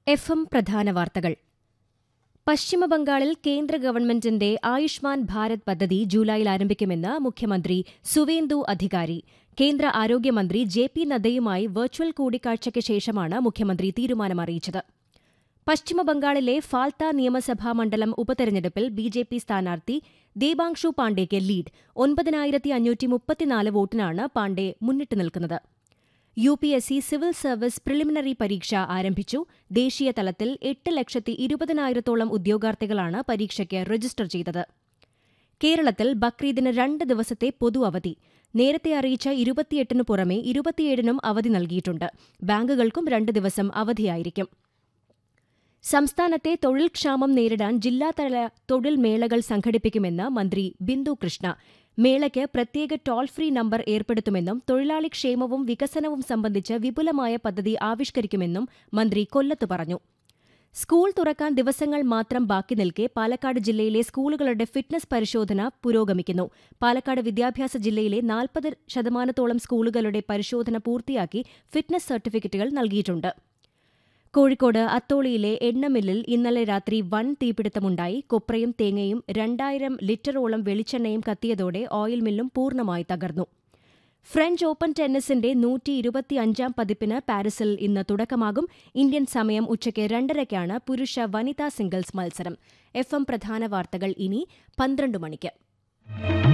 F M പ്രധാന വാർത്തകൾ പശ്ചിമബംഗാളിൽ കേന്ദ്ര ഗവൺമെന്റിന്റെ ആയുഷ്മാൻ ഭാരത് പദ്ധതി ജൂലൈയിൽ ആരംഭിക്കുമെന്ന് മുഖ്യമന്ത്രി സുവേന്ദു അധികാരി കേന്ദ്ര ആരോഗ്യമന്ത്രി ജെ പി നദ്ദയുമായി വെർച്വൽ കൂടിക്കാഴ്ചയ്ക്ക് ശേഷമാണ് മുഖ്യമന്ത്രി തീരുമാനമറിയിച്ചത് പശ്ചിമബംഗാളിലെ ഫാൽത്ത നിയമസഭാ മണ്ഡലം ഉപതെരഞ്ഞെടുപ്പിൽ ബി ജെ പി സ്ഥാനാർത്ഥി ദേബാങ്ഷു പാണ്ഡെയ്ക്ക് ലീഡ് ഒൻപതിനായിരത്തി അഞ്ഞൂറ്റി മുപ്പത്തിനാല് വോട്ടിനാണ് പാണ്ഡെ മുന്നിട്ട് നിൽക്കുന്നത് U P S C civil service preliminary പരീക്ഷ ആരംഭിച്ചു ദേശീയ തലത്തിൽ എട്ട് ലക്ഷത്തി ഇരുപതിനായിരത്തോളം ഉദ്യോഗാർത്ഥികളാണ് പരീക്ഷയ്ക്ക് രജിസ്റ്റർ ചെയ്തത് കേരളത്തിൽ ബക്രീദിന് രണ്ട് ദിവസത്തെ പൊതു അവധി നേരത്തെ അറിയിച്ച ഇരുപത്തിയെട്ടിന് പുറമെ ഇരുപത്തിയേഴിനും അവധി നൽകിയിട്ടുണ്ട് ബാങ്കുകൾക്കും രണ്ട് ദിവസം അവധിയായിരിക്കും സംസ്ഥാനത്തെ തൊഴിൽ ക്ഷാമം നേരിടാൻ ജില്ലാതല തൊഴിൽ മേളകൾ സംഘടിപ്പിക്കുമെന്ന് മന്ത്രി ബിന്ദു കൃഷ്ണ മേളയ്ക്ക് പ്രത്യേക ടോൾ ഫ്രീ നമ്പർ ഏർപ്പെടുത്തുമെന്നും തൊഴിലാളി ക്ഷേമവും വികസനവും സംബന്ധിച്ച് വിപുലമായ പദ്ധതി ആവിഷ്കരിക്കുമെന്നും മന്ത്രി കൊല്ലത്ത് പറഞ്ഞു സ്കൂൾ തുറക്കാൻ ദിവസങ്ങൾ മാത്രം ബാക്കി നിൽക്കെ പാലക്കാട് ജില്ലയിലെ സ്കൂളുകളുടെ ഫിറ്റ്നസ് പരിശോധന പുരോഗമിക്കുന്നു പാലക്കാട് വിദ്യാഭ്യാസ ജില്ലയിലെ നാൽപ്പത് ശതമാനത്തോളം സ്കൂളുകളുടെ പരിശോധന പൂർത്തിയാക്കി ഫിറ്റ്നസ് സർട്ടിഫിക്കറ്റുകൾ നൽകിയിട്ടുണ്ട് കോഴിക്കോട് അത്തോളിയിലെ എണ്ണമില്ലിൽ ഇന്നലെ രാത്രി വൻ തീപിടുത്തമുണ്ടായി കൊപ്രയും തേങ്ങയും രണ്ടായിരം ലിറ്ററോളം വെളിച്ചെണ്ണയും കത്തിയതോടെ ഓയിൽ മില്ലും പൂർണ്ണമായി തകർന്നു ഫ്രഞ്ച് ഓപ്പൺ ടെന്നീസിന്റെ നൂറ്റി ഇരുപത്തിയഞ്ചാം പതിപ്പിന് പാരീസിൽ ഇന്ന് തുടക്കമാകും ഇന്ത്യൻ സമയം ഉച്ചയ്ക്ക് രണ്ടരയ്ക്കാണ് പുരുഷ വനിതാ സിംഗിൾസ് മത്സരം എഫ് എം പ്രധാന വാർത്തകൾ ഇനി പന്ത്രണ്ട് മണിക്ക്